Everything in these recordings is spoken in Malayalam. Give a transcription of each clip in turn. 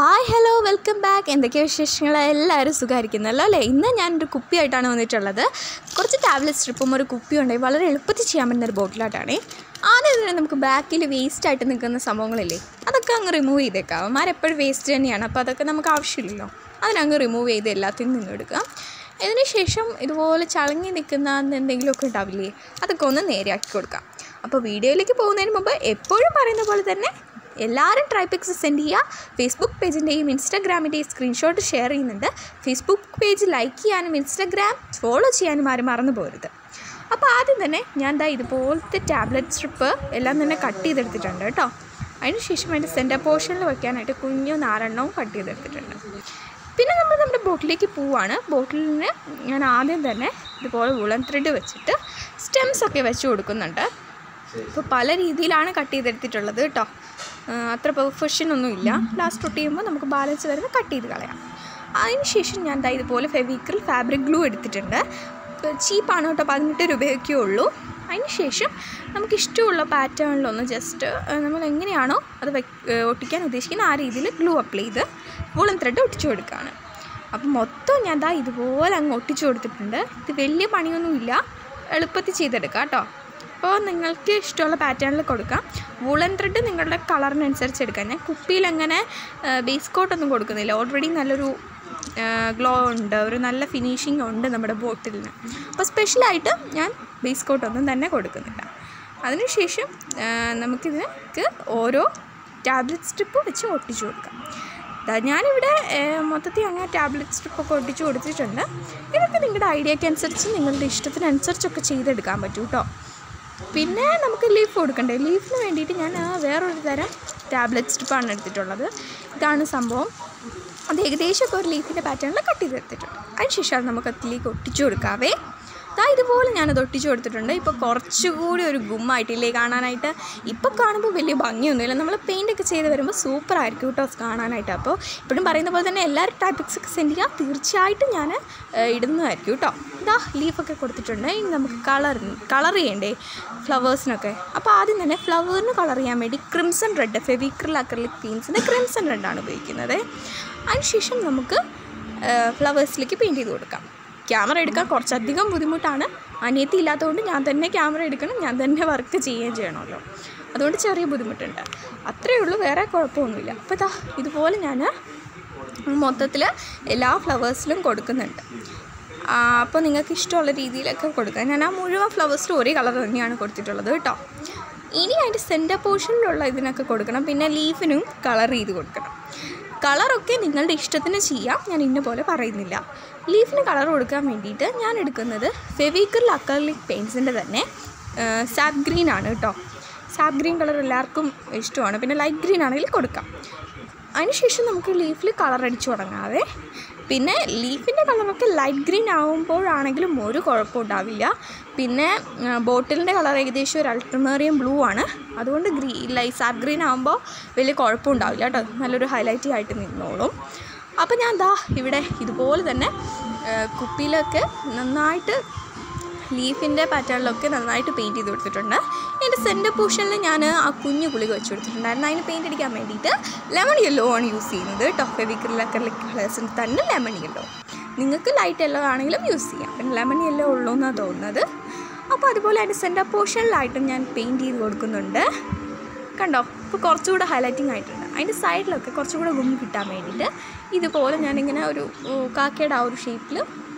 ഹായ് ഹലോ വെൽക്കം ബാക്ക് എന്തൊക്കെയാണ് വിശേഷങ്ങൾ എല്ലാവരും സുഖമായിരിക്കുന്നല്ലോ അല്ലേ ഇന്ന് ഞാനൊരു കുപ്പിയായിട്ടാണ് വന്നിട്ടുള്ളത് കുറച്ച് ടാബ്ലറ്റ് സ്ട്രിപ്പും ഒരു കുപ്പിയും ഉണ്ടെങ്കിൽ വളരെ എളുപ്പത്തിൽ ചെയ്യാൻ പറ്റുന്ന ഒരു ബോട്ടിലായിട്ടാണ് ആദ്യം തന്നെ നമുക്ക് ബാക്കിൽ വേസ്റ്റ് ആയിട്ട് നിൽക്കുന്ന സംഭവങ്ങളില്ലേ അതൊക്കെ അങ്ങ് റിമൂവ് ചെയ്തേക്കാം അവന്മാരെപ്പോഴും വേസ്റ്റ് തന്നെയാണ് അപ്പോൾ അതൊക്കെ നമുക്ക് ആവശ്യമില്ലല്ലോ അതിനങ്ങ് റിമൂവ് ചെയ്ത് എല്ലാത്തിൽ നിന്നും എടുക്കാം ഇതിന് ശേഷം ഇതുപോലെ ചളങ്ങി നിൽക്കുന്ന എന്തെങ്കിലുമൊക്കെ ഉണ്ടാവില്ലേ അതൊക്കെ ഒന്ന് നേരെയാക്കി കൊടുക്കാം അപ്പോൾ വീഡിയോയിലേക്ക് പോകുന്നതിന് മുമ്പ് എപ്പോഴും പറയുന്ന പോലെ തന്നെ എല്ലാവരും ട്രൈപിക്സ് സെൻഡ് ചെയ്യുക ഫേസ്ബുക്ക് പേജിൻ്റെയും ഇൻസ്റ്റാഗ്രാമിൻ്റെയും സ്ക്രീൻഷോട്ട് ഷെയർ ചെയ്യുന്നുണ്ട് ഫേസ്ബുക്ക് പേജ് ലൈക്ക് ചെയ്യാനും ഇൻസ്റ്റാഗ്രാം ഫോളോ ചെയ്യാനും ആരും മറന്നു പോകരുത് അപ്പോൾ ആദ്യം തന്നെ ഞാൻ ദാ ഇതുപോലത്തെ ടാബ്ലറ്റ് സ്ട്രിപ്പ് എല്ലാം തന്നെ കട്ട് ചെയ്തെടുത്തിട്ടുണ്ട് കേട്ടോ അതിനുശേഷം അതിൻ്റെ സെൻറ്റർ പോർഷനിൽ വയ്ക്കാനായിട്ട് കുഞ്ഞു നാലെണ്ണവും കട്ട് ചെയ്തെടുത്തിട്ടുണ്ട് പിന്നെ നമ്മൾ നമ്മുടെ ബോട്ടിലേക്ക് പോവാണ് ബോട്ടിലിന് ഞാൻ ആദ്യം തന്നെ ഇതുപോലെ വുളൻ ത്രെഡ് വെച്ചിട്ട് സ്റ്റെംസ് ഒക്കെ വെച്ച് കൊടുക്കുന്നുണ്ട് ഇപ്പോൾ പല രീതിയിലാണ് കട്ട് ചെയ്തെടുത്തിട്ടുള്ളത് കേട്ടോ ആ, അത്ര പെർഫെക്ഷൻ ഒന്നും ഇല്ല ലാസ്റ്റ് തൊട്ട് ചെയ്യുമ്പോൾ നമുക്ക് ബാലൻസ് വരുന്ന കട്ട് ചെയ്ത് കളയാം അതിനുശേഷം ഞാൻ ദാ ഇതുപോലെ ഫെവിക്രിൽ ഫാബ്രിക് ഗ്ലൂ എടുത്തിട്ടുണ്ട് ചീപ്പാണ് കേട്ടോ പതിനെട്ട് രൂപയൊക്കെ ഉള്ളൂ അതിനുശേഷം നമുക്ക് ഇഷ്ടമുള്ള പാറ്റേണിലൊന്ന് ജസ്റ്റ് നമ്മൾ എങ്ങനെയാണോ അത് വെക്ക് ഒട്ടിക്കാൻ ഉദ്ദേശിക്കുന്ന ആ രീതിയിൽ ഗ്ലൂ അപ്ലൈ ചെയ്ത് വൂളൻ ത്രെഡ് ഒട്ടിച്ചു കൊടുക്കുകയാണ് അപ്പം മൊത്തം ഞാൻ ദാ ഇതുപോലെ അങ്ങ് ഒട്ടിച്ചു കൊടുത്തിട്ടുണ്ട് ഇത് വലിയ പണിയൊന്നുമില്ല എളുപ്പത്തിൽ ചെയ്തെടുക്കാം കേട്ടോ അപ്പോൾ നിങ്ങൾക്ക് ഇഷ്ടമുള്ള പാറ്റേണിൽ കൊടുക്കാം വൂളൻ ത്രെഡ് നിങ്ങളുടെ കളറിനനുസരിച്ച് എടുക്കാം ഞാൻ കുപ്പിയിൽ അങ്ങനെ ബേസ് കോട്ടൊന്നും കൊടുക്കുന്നില്ല ഓൾറെഡി നല്ലൊരു ഗ്ലോ ഉണ്ട് ഒരു നല്ല ഫിനിഷിംഗ് ഉണ്ട് നമ്മുടെ ബോട്ടിലിന് അപ്പോൾ സ്പെഷ്യലായിട്ട് ഞാൻ ബേസ് കോട്ടൊന്നും തന്നെ കൊടുക്കുന്നില്ല അതിനുശേഷം ആ, നമുക്കിതിനക്ക് ഓരോ ടാബ്ലറ്റ് സ്ട്രിപ്പ് വെച്ച് ഒട്ടിച്ചു കൊടുക്കാം ദാ ഞാനിവിടെ ഏഹ്, മൊത്തത്തിൽ അങ്ങനെ ടാബ്ലറ്റ് സ്ട്രിപ്പൊക്കെ ഒട്ടിച്ച് കൊടുത്തിട്ടുണ്ട് ഇതൊക്കെ നിങ്ങളുടെ ഐഡിയയ്ക്ക് അനുസരിച്ച് നിങ്ങളുടെ ഇഷ്ടത്തിനനുസരിച്ചൊക്കെ ചെയ്തെടുക്കാൻ പറ്റും കേട്ടോ പിന്നെ നമുക്ക് ലീഫ് കൊടുക്കണ്ടേ ലീഫിന് വേണ്ടിയിട്ട് ഞാൻ ആ വേറൊരു തരം ടാബ്ലറ്റ് സ്ട്രിപ്പാണ് എടുത്തിട്ടുള്ളത് ഇതാണ് സംഭവം അത് ഏകദേശമൊക്കെ ഒരു ലീഫിൻ്റെ പാറ്റേണിൽ കട്ട് ചെയ്തെടുത്തിട്ടുണ്ട് അതിനുശേഷം അത് നമുക്ക് അതിലേക്ക് ഒട്ടിച്ചു കൊടുക്കാവേ ദാ ഇതുപോലെ ഞാനത് ഒട്ടിച്ചു കൊടുത്തിട്ടുണ്ട് ഇപ്പോൾ കുറച്ചുകൂടി ഒരു ഗുമ്മായിട്ടില്ലേ കാണാനായിട്ട് ഇപ്പോൾ കാണുമ്പോൾ വലിയ ഭംഗിയൊന്നുമില്ല നമ്മൾ പെയിൻ്റ് ഒക്കെ ചെയ്ത് വരുമ്പോൾ സൂപ്പർ ആയിരിക്കും കേട്ടോ കാണാനായിട്ട് അപ്പോൾ ഇപ്പോഴും പറയുന്ന പോലെ തന്നെ എല്ലാവരും ടൈപ്പിക്സ് ഒക്കെ സെൻഡ് ചെയ്യുക തീർച്ചയായിട്ടും ഞാൻ ഏഹ്, ഇടുന്നതായിരിക്കും കേട്ടോ ഇതാ ലീഫൊക്കെ കൊടുത്തിട്ടുണ്ട് ഇനി നമുക്ക് കളർ കളർ ചെയ്യണ്ടേ ഫ്ലവേഴ്സിനൊക്കെ അപ്പോൾ ആദ്യം തന്നെ ഫ്ലവറിന് കളർ ചെയ്യാൻ വേണ്ടി ക്രിംസൺ റെഡ് ഫെവിക്രിൽ അക്രലിക് പെയിൻസിന് ക്രിംസൺ റെഡാണ് ഉപയോഗിക്കുന്നത് അതിനുശേഷം നമുക്ക് ഫ്ലവേഴ്സിലേക്ക് പെയിൻറ്റ് ചെയ്ത് കൊടുക്കാം ക്യാമറ എടുക്കാൻ കുറച്ചധികം ബുദ്ധിമുട്ടാണ് അനിയത്തി ഇല്ലാത്തതുകൊണ്ട് ഞാൻ തന്നെ ക്യാമറ എടുക്കണം ഞാൻ തന്നെ വർക്ക് ചെയ്യുകയും ചെയ്യണമല്ലോ അതുകൊണ്ട് ചെറിയ ബുദ്ധിമുട്ടുണ്ട് അത്രയേ ഉള്ളൂ വേറെ കുഴപ്പമൊന്നുമില്ല അപ്പോൾ ഇതാ ഇതുപോലെ ഞാൻ മൊത്തത്തിൽ എല്ലാ ഫ്ലവേഴ്സിലും കൊടുക്കുന്നുണ്ട് ആ, അപ്പോൾ നിങ്ങൾക്ക് ഇഷ്ടമുള്ള രീതിയിലൊക്കെ കൊടുക്കാം ഞാൻ ആ മുഴുവൻ ഫ്ലവേഴ്സിലും ഒരേ കളർ തന്നെയാണ് കൊടുത്തിട്ടുള്ളത് കേട്ടോ ഇനി അതിൻ്റെ സെൻറ്റർ പോർഷനിലുള്ള ഇതിനൊക്കെ കൊടുക്കണം പിന്നെ ലീഫിനും കളർ ചെയ്ത് കൊടുക്കണം കളറൊക്കെ നിങ്ങളുടെ ഇഷ്ടത്തിന് ചെയ്യാം ഞാൻ ഇന്ന പോലെ പറയുന്നില്ല ലീഫിന് കളർ കൊടുക്കാൻ വേണ്ടിയിട്ട് ഞാൻ എടുക്കുന്നത് ഫെവിക്കൽ അക്കർലിക് പെയിൻസിൻ്റെ തന്നെ സാപ്പ് ഗ്രീൻ ആണ് കേട്ടോ സാപ്പ് ഗ്രീൻ കളർ എല്ലാവർക്കും ഇഷ്ടമാണ് പിന്നെ ലൈറ്റ് ഗ്രീൻ ആണെങ്കിൽ കൊടുക്കാം അതിനുശേഷം നമുക്ക് ലീഫിൽ കളർ അടിച്ചു തുടങ്ങാവേ പിന്നെ ലീഫിൻ്റെ കളറൊക്കെ ലൈറ്റ് ഗ്രീൻ ആകുമ്പോഴാണെങ്കിലും ഒരു കുഴപ്പം ഉണ്ടാവില്ല പിന്നെ ബോട്ടിലിൻ്റെ കളർ ഏകദേശം ഒരു അൾട്രമേറിയം ബ്ലൂ ആണ് അതുകൊണ്ട് ഗ്രീ ലൈ സാപ്പ് ഗ്രീൻ ആകുമ്പോൾ വലിയ കുഴപ്പമുണ്ടാവില്ല കേട്ടോ നല്ലൊരു ഹൈലൈറ്റ് ആയിട്ട് നിന്നോളും അപ്പോൾ ഞാൻ ദാ ഇവിടെ ഇതുപോലെ തന്നെ ആ, കുപ്പിയിലൊക്കെ നന്നായിട്ട് ലീഫിൻ്റെ പാറ്റേണിലൊക്കെ നന്നായിട്ട് പെയിൻറ്റ് ചെയ്ത് കൊടുത്തിട്ടുണ്ട് എൻ്റെ സെൻറ്റർ പോർഷനിൽ ഞാൻ ആ കുഞ്ഞു ഗുളിക വെച്ച് കൊടുത്തിട്ടുണ്ടായിരുന്നു അതിന് പെയിൻറ്റ് അടിക്കാൻ വേണ്ടിയിട്ട് ലെമൺ യെല്ലോ ആണ് യൂസ് ചെയ്യുന്നത് കേട്ടോ ഫെവിക്രിൽ അക്രലിക് കളേഴ്സിന് തന്നെ ലെമൺ യെല്ലോ നിങ്ങൾക്ക് ലൈറ്റ് യെല്ലോ ആണെങ്കിലും യൂസ് ചെയ്യാം പിന്നെ ലെമൺ യെല്ലോ ഉള്ളൂ എന്നാണ് തോന്നുന്നത് അപ്പോൾ അതുപോലെ അതിൻ്റെ സെൻറ്റർ പോർഷനിലായിട്ടും ഞാൻ പെയിൻറ്റ് ചെയ്ത് കൊടുക്കുന്നുണ്ട് കണ്ടോ ഇപ്പോൾ കുറച്ചുകൂടെ ഹൈലൈറ്റിംഗ് ആയിട്ടുണ്ട് അതിൻ്റെ സൈഡിലൊക്കെ കുറച്ചുകൂടെ ഗും കിട്ടാൻ വേണ്ടിയിട്ട് ഇതുപോലെ ഞാനിങ്ങനെ ഒരു ഉ, കാക്കയുടെ ആ ഒരു ഷേപ്പിൽ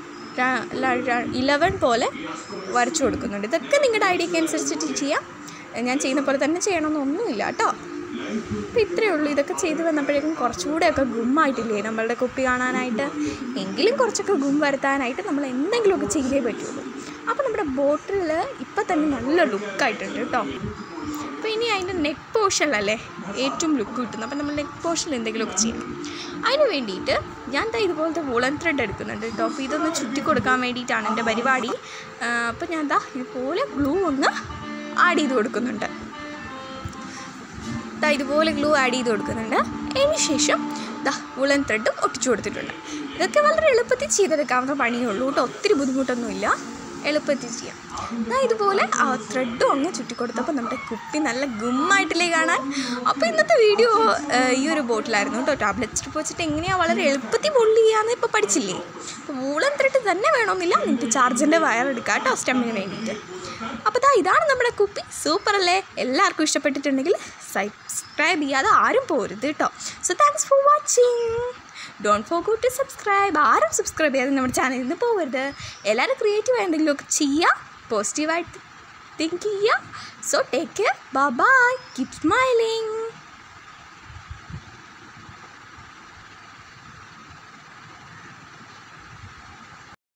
ഇലവൻ പോലെ വരച്ചു കൊടുക്കുന്നുണ്ട് ഇതൊക്കെ നിങ്ങളുടെ ഐഡിയക്ക് അനുസരിച്ചിട്ട് ചെയ്യാം ഞാൻ ചെയ്യുന്ന പോലെ തന്നെ ചെയ്യണമെന്നൊന്നുമില്ല കേട്ടോ അപ്പോൾ ഇത്രയേ ഉള്ളൂ ഇതൊക്കെ ചെയ്ത് വന്നപ്പോഴേക്കും കുറച്ചുകൂടെയൊക്കെ ഗുമ്മായിട്ടില്ലേ നമ്മളുടെ കുപ്പി കാണാനായിട്ട് എങ്കിലും കുറച്ചൊക്കെ ഗും വരുത്താനായിട്ട് നമ്മൾ എന്തെങ്കിലുമൊക്കെ ചെയ്തേ പറ്റുള്ളൂ അപ്പോൾ നമ്മുടെ ബോട്ടിൽ ഇപ്പം തന്നെ നല്ല ലുക്കായിട്ടുണ്ട് കേട്ടോ അപ്പോൾ ഇനി അതിൻ്റെ നെക്ക് പോർഷനിലല്ലേ ഏറ്റവും ലുക്ക് കിട്ടുന്നത് അപ്പോൾ നമ്മൾ നെക്ക് പോർഷനിൽ എന്തെങ്കിലുമൊക്കെ ചെയ്യണം അതിന് വേണ്ടിയിട്ട് ഞാൻ ദാ ഇതുപോലത്തെ വൂളൻ ത്രെഡ് എടുക്കുന്നുണ്ട് കേട്ടോ അപ്പോൾ ഇതൊന്ന് ചുറ്റി കൊടുക്കാൻ വേണ്ടിയിട്ടാണ് എൻ്റെ പരിപാടി ആ, അപ്പോൾ ഞാൻ ദാ ഇതുപോലെ ഗ്ലൂ ഒന്ന് ആഡ് ചെയ്ത് കൊടുക്കുന്നുണ്ട് ദാ ഇതുപോലെ ഗ്ലൂ ആഡ് ചെയ്ത് കൊടുക്കുന്നുണ്ട് അതിന് ശേഷം ദാ വുളൻ ത്രെഡും ഒട്ടിച്ചു കൊടുത്തിട്ടുണ്ട് ഇതൊക്കെ വളരെ എളുപ്പത്തിൽ ചെയ്തെടുക്കാവുന്ന പണിയേ ഉള്ളൂ കേട്ടോ ഒത്തിരി ബുദ്ധിമുട്ടൊന്നുമില്ല എളുപ്പത്തിൽ ചെയ്യാം എന്നാൽ ഇതുപോലെ ആ ത്രെഡും അങ്ങ് ചുറ്റി കൊടുത്തപ്പോൾ നമ്മുടെ കുപ്പി നല്ല ഗുമ്മായിട്ടില്ലേ കാണാൻ അപ്പോൾ ഇന്നത്തെ വീഡിയോ ഈ ഒരു ബോട്ടിലായിരുന്നു കേട്ടോ ടാബ്ലറ്റ് സ്ട്രിപ്പ് വെച്ചിട്ട് എങ്ങനെയാണ് വളരെ എളുപ്പത്തിൽ പൊള്ളി ചെയ്യാന്ന് ഇപ്പോൾ പഠിച്ചില്ലേ അപ്പോൾ വൂളൻ ത്രെഡ് തന്നെ വേണമെന്നില്ല നിങ്ങൾക്ക് ചാർജറിൻ്റെ വയർ എടുക്കാം കേട്ടോ സ്റ്റെമ്മിന് വേണ്ടിയിട്ട് അപ്പോൾ ദാ ഇതാണ് നമ്മുടെ കുപ്പി സൂപ്പർ അല്ലേ എല്ലാവർക്കും ഇഷ്ടപ്പെട്ടിട്ടുണ്ടെങ്കിൽ സബ്സ്ക്രൈബ് ചെയ്യാതെ ആരും പോരുത് കേട്ടോ so thanks for watching don't forget to subscribe ആരും സബ്സ്ക്രൈബ് ചെയ്യാതെ നമ്മുടെ ചാനലിൽ നിന്ന് പോകരുത് എല്ലാവരും ക്രിയേറ്റീവ് എന്തെങ്കിലുമൊക്കെ ചെയ്യുക പോസിറ്റീവായിട്ട് തിങ്ക് ചെയ്യുക so take care bye keep smiling